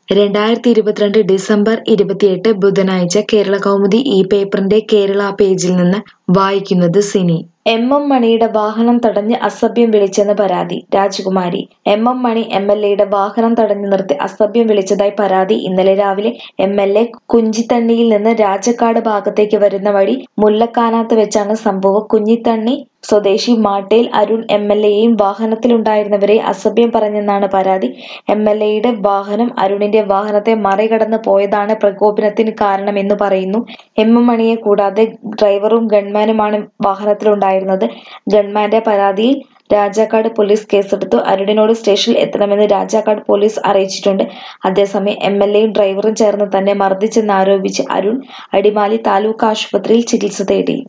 രണ്ടായിരത്തി ഇരുപത്തിരണ്ട് ഡിസംബർ ഇരുപത്തിയെട്ട് ബുധനാഴ്ച കേരള കൗമുദി ഈ പേപ്പറിന്റെ കേരള പേജിൽ നിന്ന് വായിക്കുന്നത് സിനി എം എം മണിയുടെ വാഹനം തടഞ്ഞ് അസഭ്യം വിളിച്ചെന്ന് പരാതി Rajakumari M M Mani M L എയുടെ വാഹനം തടഞ്ഞു നിർത്തി അസഭ്യം വിളിച്ചതായി പരാതി ഇന്നലെ രാവിലെ എം എൽ എ കുഞ്ചിത്തണ്ണിയിൽ നിന്ന് രാജക്കാട് ഭാഗത്തേക്ക് വരുന്ന വഴി മുല്ലക്കാനാത്ത് വെച്ചാണ് സംഭവം കുഞ്ഞിത്തണ്ണി സ്വദേശി മാട്ടേൽ അരുൺ എം എൽ എയും വാഹനത്തിലുണ്ടായിരുന്നവരെ അസഭ്യം പറഞ്ഞെന്നാണ് പരാതി എം എൽ എയുടെ വാഹനം അരുണിന്റെ വാഹനത്തെ മറികടന്ന് പോയതാണ് പ്രകോപനത്തിന് കാരണമെന്ന് പറയുന്നു എം എം മണിയെ കൂടാതെ ഡ്രൈവറും ഗൺമാനുമാണ് വാഹനത്തിലുണ്ടായിരുന്നത് ഗൺമാന്റെ പരാതിയിൽ രാജാക്കാട് പോലീസ് കേസെടുത്തു അരുണിനോട് സ്റ്റേഷനിൽ എത്തണമെന്ന് രാജാക്കാട് പോലീസ് അറിയിച്ചിട്ടുണ്ട് അതേസമയം എം എൽ എയും ഡ്രൈവറും ചേർന്ന് തന്നെ മർദ്ദിച്ചെന്നാരോപിച്ച് അരുൺ അടിമാലി താലൂക്ക് ആശുപത്രിയിൽ ചികിത്സ തേടി